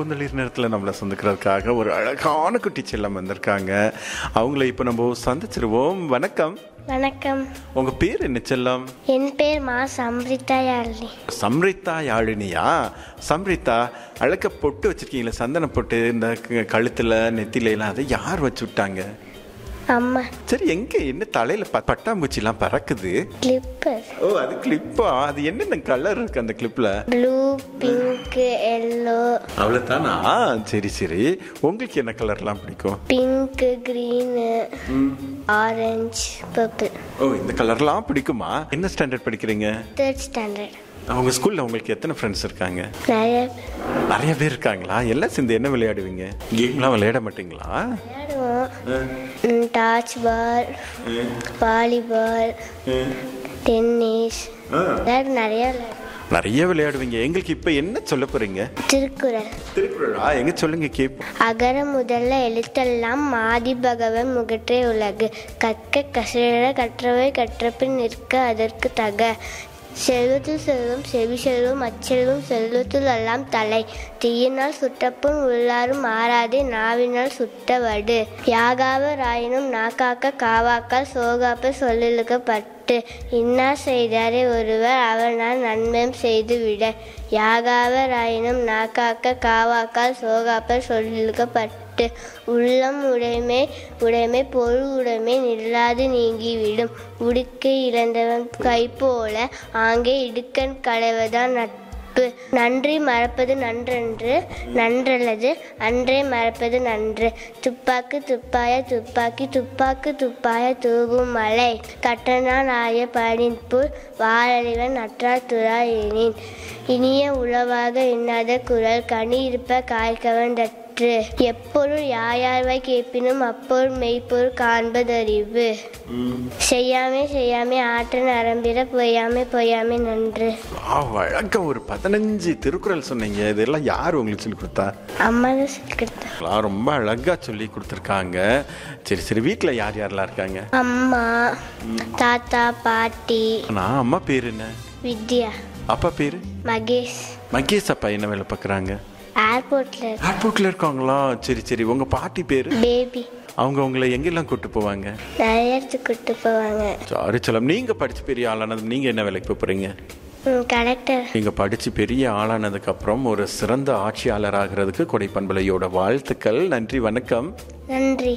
பூந்தளிர் நேரத்தில் நம்மளை சந்திக்கிறதுக்காக ஒரு அழகான குட்டி செல்லம் வந்திருக்காங்க அவங்கள இப்போ நம்ம சந்திச்சிருவோம் வணக்கம் வணக்கம் உங்க பேர் என்ன செல்லம் என் பேர் மா சம்ரிதா யாழினி சம்ரித்தா யாழினியா சம்ரித்தா அழக பொட்டு வச்சிருக்கீங்களா சந்தன பொட்டு இந்த க- கழுத்துல நெத்தில எல்லாம் அதை யார் வச்சு விட்டாங்க அம்மா சரி எங்க என்ன தலையில ப- பட்டாம்பூச்சிலாம் பறக்குது கிளிப்பர் ஓ அது கிளிப்பா அது என்னென்ன கலர் இருக்கு அந்த கிளிப்ல ப்ளூ பிங்க் எல்லோ அவ்வளவுதானா ஆ, சரி சரி உங்களுக்கு என்ன கலர்லாம் பிடிக்கும் பிங்க் க்ரீனு ஆரஞ்சு பர்பிள் ஓ இந்த கலர்லாம் பிடிக்குமா என்ன ஸ்டாண்டர்ட் படிக்கிறீங்க தேர்ட் ஸ்டாண்டர்ட் அவங்க ஸ்கூல்ல உங்களுக்கு எத்தனை ஃப்ரெண்ட்ஸ் இருக்காங்க நிறைய நிறைய பேர் இருக்காங்களா எல்லாம் சேர்ந்து என்ன விளையாடுவீங்க கேம்லாம் விளையாட மாட்டீங்களா விளையாடுவோம் டாச் பால் வாலிபால் டென்னிஸ் விளையாடு நிறைய விளையாடுவோம் நிறைய விளையாடுவீங்க எங்களுக்கு இப்ப என்ன சொல்ல போறீங்க திருக்குறள் திருக்குறளா எங்க சொல்லுங்க கேப்போம் அகர முதல்ல எழுத்தெல்லாம் ஆதி பகவன் முகற்றே உலகு கற்க கசட கற்றவை கற்றபின் நிற்க அதற்கு தக செல்வத்தில் செல்வம் செவி செல்வம் அச்செல்வம் செல்வத்தில் எல்லாம் தலை தீயினால் சுட்டப்புண் உள்ளாரும் மாறாதே நாவினால் சுட்ட வடு யாகாவர் ஆயினும் நாக்காக்க காவாக்கால் சோகாப்ப சொல்லிழுக்கப்பட்டு இன்னா செய்தாரே ஒருவர் அவனால் நன்மையும் செய்து விட யாகாவர் ஆயினும் நாக்காக்க காவாக்கால் சோகாப்ப சொல்லிழுக்கப்பட்டு உள்ளம் உடைமை உடைமை பொருள் உடைமை நில்லாது நீங்கிவிடும் உடுக்கை இழந்தவன் கை போல ஆங்கே இடுக்கண் களைவதான் நட்பு நன்றி மறப்பது நன்றன்று நன்றல்லது அன்றே மறப்பது நன்று துப்பாக்கு துப்பாய துப்பாக்கி துப்பாக்கு துப்பாய தூவும் மலை கட்டணான் ஆய பணிப்புள் வாழறிவன் நற்றார் துறா எனின் இனிய உளவாக எண்ணாத குரல் கனி இருப்ப காய்கவன் எப்பொருள் யாயார்வாய் கேட்பினும் அப்பொருள் மெய்ப்பொருள் காண்பதறிவு செய்யாமே செய்யாமே ஆற்ற நரம்பிற பொய்யாமே பொய்யாமே நன்று ஆ வழக்க ஒரு பதினஞ்சு திருக்குறள் சொன்னீங்க இதெல்லாம் யார் உங்களுக்கு சொல்லி கொடுத்தா அம்மா தான் சொல்லிக் கொடுத்தா எல்லாம் ரொம்ப அழகா சொல்லி கொடுத்துருக்காங்க சரி சரி வீட்ல யார் யாரெல்லாம் இருக்காங்க அம்மா தாத்தா பாட்டி நான் அம்மா பேர் என்ன வித்யா அப்பா பேரு மகேஷ் மகேஷ் அப்பா என்ன வேலை பார்க்குறாங்க ஏர்போர்ட்ல ஏர்போர்ட்ல இருக்காங்களா சரி சரி உங்க பாட்டி பேரு பேபி அவங்க உங்களை எங்கெல்லாம் கூட்டு போவாங்க நிறைய இடத்துக்கு கூட்டு போவாங்க சாரி சொல்லம் நீங்க படிச்சு பெரிய ஆளானது நீங்க என்ன வேலைக்கு போப் போறீங்க கலெக்டர் நீங்க படிச்சு பெரிய ஆளானதுக்கு அப்புறம் ஒரு சிறந்த ஆட்சியாளர் ஆகிறதுக்கு கொடைப்பண்பலையோட வாழ்த்துக்கள் நன்றி வணக்கம் நன்றி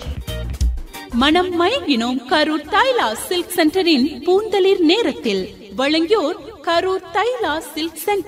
மனம் மயங்கினோம் கரூர் தைலா சில்க் சென்டரின் பூந்தளிர் நேரத்தில் வழங்கியோர் கரூர் தைலா சில்க் சென்டர்